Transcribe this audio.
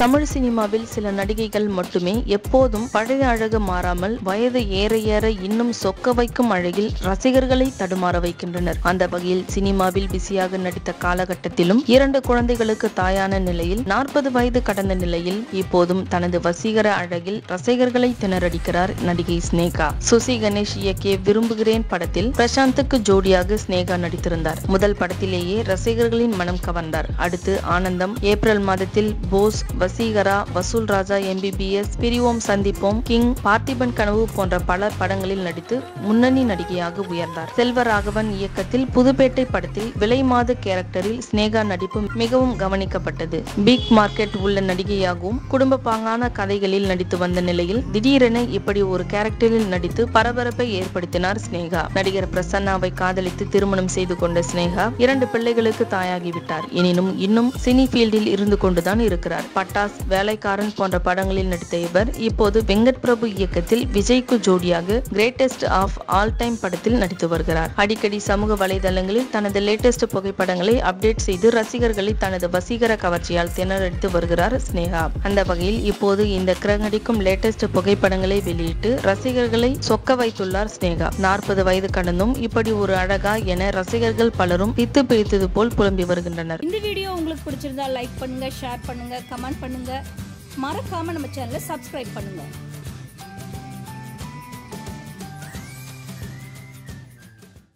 தமிழ் சினிமாவில் சில நடிகைகள் மட்டுமே எப்போதும் பழைய அழகு மாறாமல் வயது ஏற ஏற இன்னும் சொக்க வைக்கும் அழகில் ரசிகர்களை தடுமாற வைக்கின்றனர் அந்த வகையில் சினிமாவில் பிஸியாக நடித்த காலகட்டத்திலும் இரண்டு குழந்தைகளுக்கு தாயான நிலையில் நாற்பது வயது கடந்த நிலையில் இப்போதும் தனது வசீகர அழகில் ரசிகர்களை திணறடிக்கிறார் நடிகை ஸ்னேகா சுசி கணேஷ் இயக்கிய விரும்புகிறேன் படத்தில் பிரசாந்துக்கு ஜோடியாக ஸ்னேகா நடித்திருந்தார் முதல் படத்திலேயே ரசிகர்களின் மனம் கவர்ந்தார் அடுத்து ஆனந்தம் ஏப்ரல் மாதத்தில் போஸ் வசீகரா வசூல் ராஜா எம்பிபிஎஸ் பிரிவோம் சந்திப்போம் கிங் பார்த்திபன் கனவு போன்ற பல படங்களில் நடித்து முன்னணி நடிகையாக உயர்ந்தார் செல்வராகவன் இயக்கத்தில் புதுப்பேட்டை படத்தில் விலை மாத கேரக்டரில் ஸ்னேகா நடிப்பு மிகவும் கவனிக்கப்பட்டது பிக் மார்க்கெட் உள்ள நடிகையாகவும் குடும்ப பாங்கான கதைகளில் நடித்து வந்த நிலையில் திடீரென இப்படி ஒரு கேரக்டரில் நடித்து பரபரப்பை ஏற்படுத்தினார் ஸ்னேகா நடிகர் பிரசன்னாவை காதலித்து திருமணம் செய்து கொண்ட ஸ்னேகா இரண்டு பிள்ளைகளுக்கு தாயாகிவிட்டார் எனினும் இன்னும் சினி ஃபீல்டில் இருந்து கொண்டுதான் இருக்கிறார் பட்டாஸ் வேலைக்காரன் போன்ற படங்களில் நடித்த இவர் இப்போது வெங்கட் பிரபு இயக்கத்தில் விஜய்க்கு ஜோடியாக கிரேட்டஸ்ட் ஆஃப் ஆல் டைம் படத்தில் நடித்து வருகிறார் அடிக்கடி சமூக வலைதளங்களில் தனது லேட்டஸ்ட் புகைப்படங்களை அப்டேட் செய்து ரசிகர்களை தனது வசீகர கவர்ச்சியால் திணறடித்து வருகிறார் ஸ்னேகா அந்த வகையில் இப்போது இந்த கிரகடிக்கும் லேட்டஸ்ட் புகைப்படங்களை வெளியிட்டு ரசிகர்களை சொக்க வைத்துள்ளார் ஸ்னேகா நாற்பது வயது கடந்தும் இப்படி ஒரு அழகா என ரசிகர்கள் பலரும் பித்து பிடித்தது போல் புலம்பி வருகின்றனர் இந்த வீடியோ உங்களுக்கு பிடிச்சிருந்தா லைக் பண்ணுங்க ஷேர் பண்ணுங்க கமெண்ட் பண்ணுங்க மறக்காம நம்ம சேனலை சப்ஸ்கிரைப் பண்ணுங்க